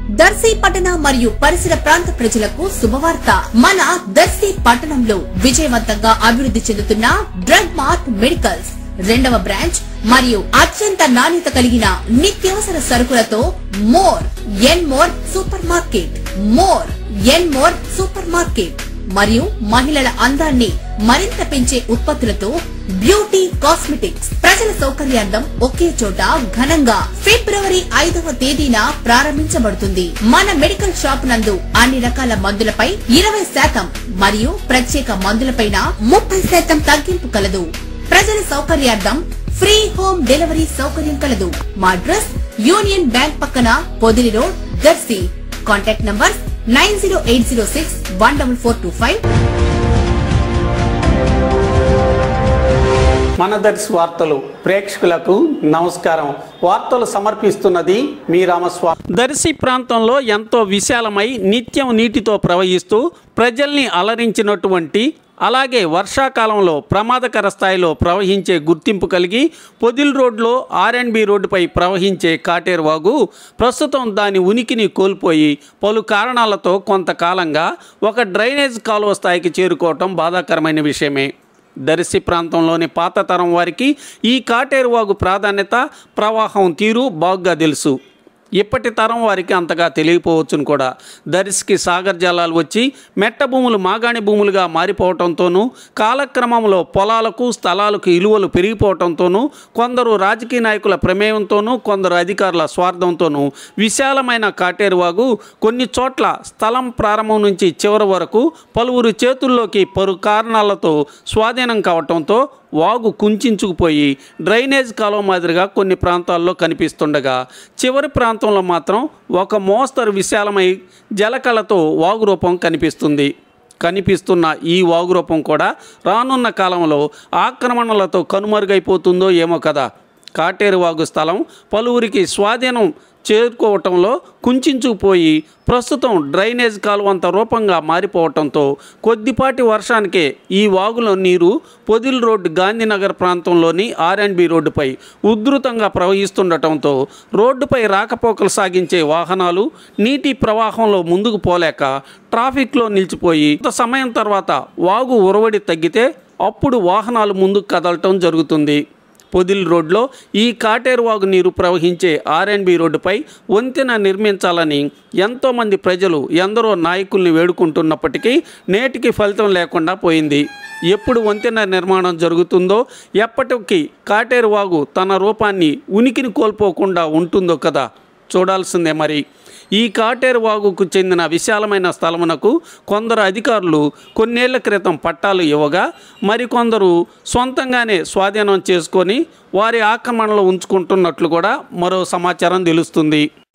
దర్శి పట్టణ మరియు పరిసర ప్రాంత ప్రజలకు శుభవార్త మన దర్శి పట్టణంలో విజయవంతంగా అభివృద్ధి చెందుతున్న డ్రగ్ మార్ట్ మెడికల్స్ రెండవ బ్రాంచ్ మరియు అత్యంత నాణ్యత కలిగిన నిత్యావసర సరుకులతో More n More supermarket More n More supermarket మరియు మహిళల అందాన్ని మరింత పెంచే ఉత్పత్తులతో బ్యూటీ కాస్మెటిక్స్ ప్రజల సౌకర్యార్థం ఒకే చోట ఘనంగా ఫిబ్రవరి ఐదవ తేదీన ప్రారంభించబడుతుంది మన మెడికల్ షాప్ నందు అన్ని రకాల మందులపై ఇరవై శాతం మరియు ప్రత్యేక మందులపైన ముప్పై శాతం తగ్గింపు కలదు ప్రజల సౌకర్యార్థం ఫ్రీ హోమ్ డెలివరీ సౌకర్యం కలదు మా అడ్రస్ యూనియన్ బ్యాంక్ పక్కన Podili road Darsi contact number nine zero eight zero six one double four two five మన దర్శి వార్తలు ప్రేక్షకులకు నమస్కారం వార్తలు సమర్పిస్తున్నది మీ రామస్వామి దర్శి ప్రాంతంలో ఎంతో విశాలమై నిత్యం నీటితో ప్రవహిస్తూ ప్రజల్ని అలరించినటువంటి అలాగే వర్షాకాలంలో ప్రమాదకర స్థాయిలో ప్రవహించే గుర్తింపు కలిగి పొదిల్ రోడ్లో ఆర్ అండ్ బి రోడ్డుపై ప్రవహించే కాటేరు వాగు ప్రస్తుతం దాని ఉనికిని కోల్పోయి పలు కారణాలతో కొంతకాలంగా ఒక డ్రైనేజ్ కాలువ స్థాయికి చేరుకోవటం బాధాకరమైన విషయమే దర్శి ప్రాంతంలోని పాత తరం వారికి ఈ కాటేరు వాగు ప్రాధాన్యత ప్రవాహం తీరు బాగుగా తెలుసు ఇప్పటి తరం వారికి అంతగా తెలియపోవచ్చును కూడా దర్శికి సాగర్ జలాలు వచ్చి మెట్ట భూములు మాగాణి భూములుగా మారిపోవటంతోనూ కాలక్రమంలో పొలాలకు స్థలాలకు ఇలువలు పెరిగిపోవటంతోనూ కొందరు రాజకీయ నాయకుల ప్రమేయంతోనూ కొందరు అధికారుల స్వార్థంతోనూ విశాలమైన కాటేరు వాగు కొన్ని చోట్ల స్థలం ప్రారంభం నుంచి చివరి వరకు పలువురు చేతుల్లోకి పలు కారణాలతో స్వాధీనం కావటంతో వాగు కుంచుకుపోయి డ్రైనేజ్ కాలువ మాదిరిగా కొన్ని ప్రాంతాల్లో కనిపిస్తుండగా చివరి ప్రాంతంలో మాత్రం ఒక మోస్తరు విశాలమై జలకళతో వాగు రూపం కనిపిస్తుంది కనిపిస్తున్న ఈ వాగు రూపం కూడా రానున్న కాలంలో ఆక్రమణలతో కనుమరుగైపోతుందో ఏమో కదా కాటేరు వాగు స్థలం పలువురికి స్వాధీనం చేరుకోవటంలో కుంచుకుపోయి ప్రస్తుతం డ్రైనేజ్ కాలువంత రూపంగా మారిపోవటంతో కొద్దిపాటి వర్షానికే ఈ వాగులో నీరు పొదిల్ రోడ్డు గాంధీనగర్ ప్రాంతంలోని ఆర్ అండ్ బి రోడ్డుపై ఉధృతంగా ప్రవహిస్తుండటంతో రోడ్డుపై రాకపోకలు సాగించే వాహనాలు నీటి ప్రవాహంలో ముందుకు పోలేక ట్రాఫిక్లో నిలిచిపోయి కొంత సమయం తర్వాత వాగు ఉరవడి తగ్గితే అప్పుడు వాహనాలు ముందుకు కదలటం జరుగుతుంది పొదిల్ రోడ్లో ఈ కాటేరు వాగు నీరు ప్రవహించే ఆర్ఎన్బి రోడ్డుపై వంతెన నిర్మించాలని ఎంతోమంది ప్రజలు ఎందరో నాయకుల్ని వేడుకుంటున్నప్పటికీ నేటికి ఫలితం లేకుండా పోయింది ఎప్పుడు వంతెన నిర్మాణం జరుగుతుందో ఎప్పటికీ కాటేరు వాగు తన రూపాన్ని ఉనికిని కోల్పోకుండా ఉంటుందో కదా చూడాల్సిందే మరి ఈ కాటేరు వాగుకు చెందిన విశాలమైన స్థలమునకు కొందరు అధికారులు కొన్నేళ్ల క్రితం పట్టాలు ఇవ్వగా మరికొందరు సొంతంగానే స్వాధీనం చేసుకొని వారి ఆక్రమణలో ఉంచుకుంటున్నట్లు కూడా మరో సమాచారం తెలుస్తుంది